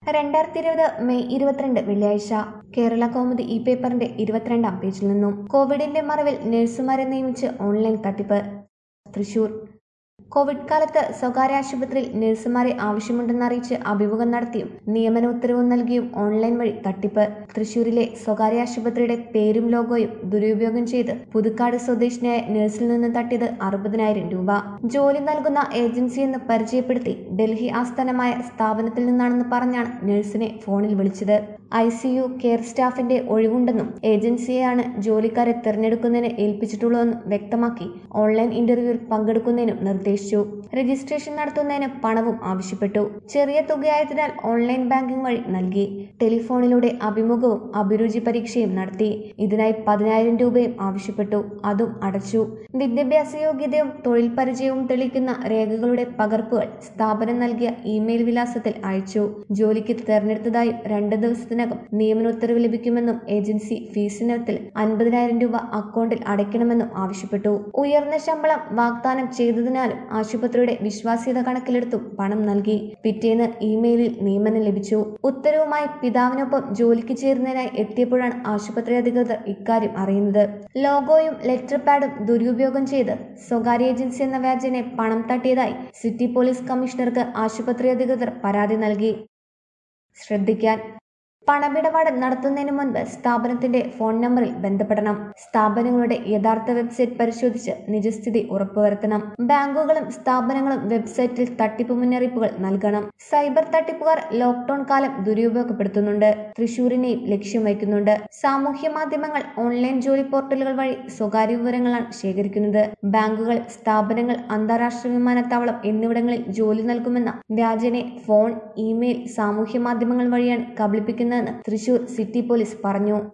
രണ്ടായിരത്തി ഇരുപത് മെയ് ഇരുപത്തിരണ്ട് വെള്ളിയാഴ്ച കേരള കൗമുദി ഇ പേപ്പറിന്റെ ഇരുപത്തിരണ്ടാം പേജിൽ നിന്നും കോവിഡിന്റെ മറവിൽ നഴ്സുമാരെ നിയമിച്ച് ഓൺലൈൻ തട്ടിപ്പ് തൃശൂർ കോവിഡ് കാലത്ത് സ്വകാര്യ ആശുപത്രിയിൽ നഴ്സുമാരെ ആവശ്യമുണ്ടെന്നറിയിച്ച് അഭിമുഖം നടത്തിയും നിയമന ഉത്തരവ് നൽകിയും ഓൺലൈൻ വഴി തട്ടിപ്പ് തൃശൂരിലെ സ്വകാര്യ ആശുപത്രിയുടെ പേരും ലോഗോയും ദുരുപയോഗം ചെയ്ത് പുതുക്കാട് സ്വദേശിനിയായ നഴ്സിൽ നിന്ന് തട്ടിയത് അറുപതിനായിരം രൂപ ജോലി നൽകുന്ന ഏജൻസിയെന്ന് പരിചയപ്പെടുത്തി ഡൽഹി ആസ്ഥാനമായ സ്ഥാപനത്തിൽ നിന്നാണെന്ന് പറഞ്ഞാണ് നഴ്സിനെ ഫോണിൽ വിളിച്ചത് ഐ സി യു കെയർ സ്റ്റാഫിന്റെ ഒഴിവുണ്ടെന്നും ഏജൻസിയെയാണ് ജോലിക്കാരെ തിരഞ്ഞെടുക്കുന്നതിന് ഏൽപ്പിച്ചിട്ടുള്ളതെന്നും വ്യക്തമാക്കി ഓൺലൈൻ ഇന്റർവ്യൂവിൽ പങ്കെടുക്കുന്നതിനും നിർദ്ദേശിച്ചു രജിസ്ട്രേഷൻ നടത്തുന്നതിന് പണവും ആവശ്യപ്പെട്ടു ചെറിയ തുകയായതിനാൽ ഓൺലൈൻ ബാങ്കിംഗ് വഴി നൽകി ടെലിഫോണിലൂടെ അഭിമുഖവും അഭിരുചി പരീക്ഷയും നടത്തി ഇതിനായി പതിനായിരം രൂപയും ആവശ്യപ്പെട്ടു അതും അടച്ചു വിദ്യാഭ്യാസ യോഗ്യതയും തൊഴിൽ പരിചയവും തെളിയിക്കുന്ന രേഖകളുടെ പകർപ്പുകൾ സ്ഥാപനം നൽകിയ ഇമെയിൽ വിലാസത്തിൽ അയച്ചു ജോലിക്ക് തെരഞ്ഞെടുത്തതായും രണ്ട് ദിവസത്തിനകം നിയമന ഉത്തരവ് ലഭിക്കുമെന്നും ഏജൻസി ഫീസിനത്തിൽ അൻപതിനായിരം രൂപ അക്കൗണ്ടിൽ അടയ്ക്കണമെന്നും ആവശ്യപ്പെട്ടു ഉയർന്ന ശമ്പളം വാഗ്ദാനം ചെയ്തതിനാലും ആശുപത്രിയുടെ വിശ്വാസ്യത കണക്കിലെടുത്തും പണം നൽകി പിറ്റേന്ന് ഇമെയിലിൽ നിയമനം ലഭിച്ചു ഉത്തരവുമായി പിതാവിനൊപ്പം ജോലിക്ക് ചേരുന്നതിനായി എത്തിയപ്പോഴാണ് ആശുപത്രി അധികൃതർ ഇക്കാര്യം അറിയുന്നത് ലോഗോയും ലെറ്റർ പാഡും ദുരുപയോഗം ചെയ്ത് സ്വകാര്യ ഏജൻസി എന്ന വ്യാജനെ പണം തട്ടിയതായി സിറ്റി പോലീസ് കമ്മീഷണർക്ക് ആശുപത്രി അധികൃതർ പരാതി നൽകി ശ്രദ്ധിക്കാൻ പണമിടപാട് നടത്തുന്നതിന് മുൻപ് സ്ഥാപനത്തിന്റെ ഫോൺ നമ്പറിൽ ബന്ധപ്പെടണം സ്ഥാപനങ്ങളുടെ യഥാർത്ഥ വെബ്സൈറ്റ് പരിശോധിച്ച് നിജസ്ഥിതി ഉറപ്പുവരുത്തണം ബാങ്കുകളും സ്ഥാപനങ്ങളും വെബ്സൈറ്റിൽ തട്ടിപ്പ് മുന്നറിയിപ്പുകൾ നൽകണം സൈബർ തട്ടിപ്പുകാർ ലോക്ക്ഡൌൺ കാലം ദുരുപയോഗപ്പെടുത്തുന്നുണ്ട് തൃശൂരിനെയും ലക്ഷ്യം വയ്ക്കുന്നുണ്ട് സാമൂഹ്യ മാധ്യമങ്ങൾ ഓൺലൈൻ ജോലി പോർട്ടലുകൾ വഴി സ്വകാര്യ വിവരങ്ങളാണ് ശേഖരിക്കുന്നത് ബാങ്കുകൾ സ്ഥാപനങ്ങൾ അന്താരാഷ്ട്ര വിമാനത്താവളം എന്നിവിടങ്ങളിൽ ജോലി നൽകുമെന്ന വ്യാജനെ ഫോൺ ഇമെയിൽ സാമൂഹ്യ മാധ്യമങ്ങൾ വഴിയാണ് കബളിപ്പിക്കുന്നത് തൃശൂർ സിറ്റി പോലീസ് പറഞ്ഞു